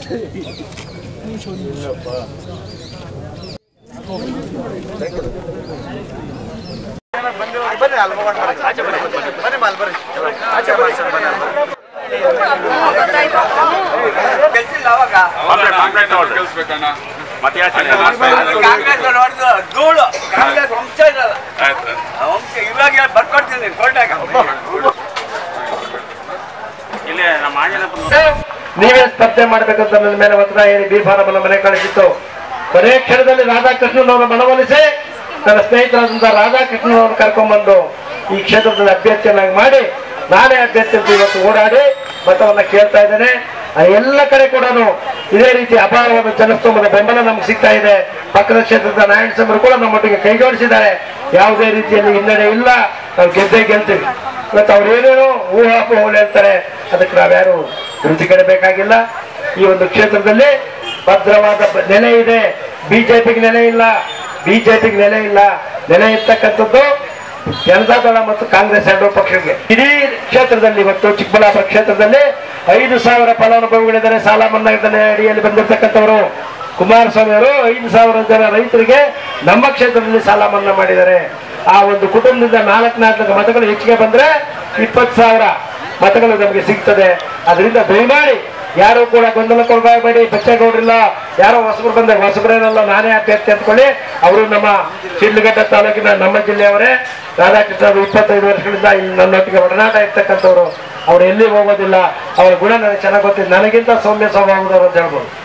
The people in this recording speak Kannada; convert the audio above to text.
ಬರ್ರಿ ಅಲ್ಲಿ ಹೋಗೋಣ ಬರ್ರಿ. ಆಚೆ ಬರ್ರಿ ಬರ್ರಿ ಮಾಲ್ ಬರ್ರಿ ಆಚೆ ಬರ್ರಿ ಸರ್ ಬರ್ರಿ ಅಲ್ಲಿ ಬರ್ರಿ. ಕೆಲ್ಸಿಲ್ಲ ಅವಾಗ ಕೇಳಿಸ್ಬೇಕಣ್ಣ ಮತ್ತೆ ಹೇಳ್ತೀನಿ ಕಾಂಗ್ರೆಸ್ ಹೊಡೆದು ಧೂಳು ಕಾಂಗ್ರೆಸ್ ವಂಶ ಇರಲ್ಲ ಆ ವಂಶ ಇವಾಗ ಬರ್ಕೊಡ್ತೀನಿ ಕೋರ್ಟಾಗ ಇಲ್ಲಿ ನಮ್ಮ ಆಂಜನೇಯ ನೀವೇ ಸ್ಪರ್ಧೆ ಮಾಡ್ಬೇಕಂತ ನನ್ನ ಮೇಲೆ ಒತ್ತಡ ಹೇಳಿ ಬಿ ಫಾರಂ ಅನ್ನ ಮನೆ ಕಳಿಸಿತ್ತು ಕೊನೆ ಕ್ಷಣದಲ್ಲಿ ರಾಧಾಕೃಷ್ಣನ್ ಅವರ ಮನವೊಲಿಸಿ ನನ್ನ ಸ್ನೇಹಿತರಾದಂತಹ ರಾಧಾಕೃಷ್ಣನ್ ಅವ್ರನ್ನ ಕರ್ಕೊಂಡ್ಬಂದು ಈ ಕ್ಷೇತ್ರದಲ್ಲಿ ಅಭ್ಯರ್ಥಿಯನ್ನಾಗಿ ಮಾಡಿ ನಾನೇ ಅಭ್ಯರ್ಥಿ ಅಂತ ಇವತ್ತು ಓಡಾಡಿ ಮತವನ್ನ ಕೇಳ್ತಾ ಇದ್ದೇನೆ ಆ ಎಲ್ಲ ಕಡೆ ಕೂಡ ಇದೇ ರೀತಿ ಅಪಾರವಾದ ಜನಸ್ತೋಮದ ಬೆಂಬಲ ನಮ್ಗೆ ಸಿಗ್ತಾ ಇದೆ ಪಕ್ಕದ ಕ್ಷೇತ್ರದ ನಾರಾಯಣ ಸ್ವಾಮಿ ಕೂಡ ನಮ್ಮೊಟ್ಟಿಗೆ ಕೈ ಜೋಡಿಸಿದ್ದಾರೆ ಯಾವುದೇ ರೀತಿಯಲ್ಲಿ ಹಿನ್ನಡೆ ಇಲ್ಲ ನಾವು ಗೆದ್ದೇ ಗೆಲ್ತೀವಿ ಇವತ್ತು ಅವ್ರು ಏನೇನೋ ಊಹಾಪೋಹಗಳು ಹೇಳ್ತಾರೆ ಅದಕ್ಕೆ ನಾವ್ಯಾರು ರುಚಿ ಕಡಬೇಕಾಗಿಲ್ಲ ಈ ಒಂದು ಕ್ಷೇತ್ರದಲ್ಲಿ ಭದ್ರವಾದ ಬ- ನೆಲೆ ಇದೆ ಬಿಜೆಪಿಗೆ ನೆಲೆ ಇಲ್ಲ ಬಿಜೆಪಿಗೆ ನೆಲೆ ಇಲ್ಲ ನೆಲೆ ಇರ್ತಕ್ಕಂಥದ್ದು ಜನತಾದಳ ಮತ್ತು ಕಾಂಗ್ರೆಸ್ ಎರಡೂ ಪಕ್ಷಕ್ಕೆ ಇಡೀ ಕ್ಷೇತ್ರದಲ್ಲಿ ಇವತ್ತು ಚಿಕ್ಕಬಳ್ಳಾಪುರ ಕ್ಷೇತ್ರದಲ್ಲಿ ಐದು ಸಾವಿರ ಫಲಾನುಭವಿಗಳಿದ್ದಾರೆ ಸಾಲ ಮನ್ನಾ ಯೋಜನೆ ಅಡಿಯಲ್ಲಿ ಬಂದಿರತಕ್ಕಂಥವರು ಕುಮಾರಸ್ವಾಮಿ ಅವರು ಐದು ಸಾವಿರ ಜನ ರೈತರಿಗೆ ನಮ್ಮ ಕ್ಷೇತ್ರದಲ್ಲಿ ಸಾಲ ಮನ್ನಾ ಮಾಡಿದ್ದಾರೆ ಆ ಒಂದು ಕುಟುಂಬದಿಂದ ನಾಲ್ಕು ನಾಲ್ಕು ಮತಗಳು ಹೆಚ್ಚಿಗೆ ಬಂದ್ರೆ ಇಪ್ಪತ್ತು ಸಾವಿರ ಮತಗಳು ನಮಗೆ ಸಿಗ್ತದೆ ಅದರಿಂದ ದಯಮಾಡಿ ಯಾರು ಕೂಡ ಗೊಂದಲಕ್ಕೊಳಗಾಗಬೇಡಿ ಬಚ್ಚೇಗೌಡರಿಲ್ಲ ಯಾರೋ ಹೊಸಬರು ಬಂದೆ ಹೊಸಬರೇನಲ್ಲ ನಾನೇ ಅಭ್ಯರ್ಥಿ ಅಂದ್ಕೊಳ್ಳಿ ಅವರು ನಮ್ಮ ಶಿಡ್ಲಘಟ್ಟ ತಾಲೂಕಿನ ನಮ್ಮ ಜಿಲ್ಲೆಯವರೇ ರಾಧಾಕೃಷ್ಣ ಅವರು ಇಪ್ಪತ್ತೈದು ವರ್ಷಗಳಿಂದ ಇಲ್ಲಿ ನನ್ನೊಟ್ಟಿಗೆ ಒಡನಾಟ ಇರ್ತಕ್ಕಂಥವ್ರು ಅವ್ರು ಎಲ್ಲಿ ಹೋಗೋದಿಲ್ಲ ಅವರ ಗುಣ ನನಗೆ ಚೆನ್ನಾಗಿ ಗೊತ್ತಿದೆ ನನಗಿಂತ ಸೌಮ್ಯ ಸ್ವಭಾವದವರು ಅಂತ ಹೇಳ್ಬೋದು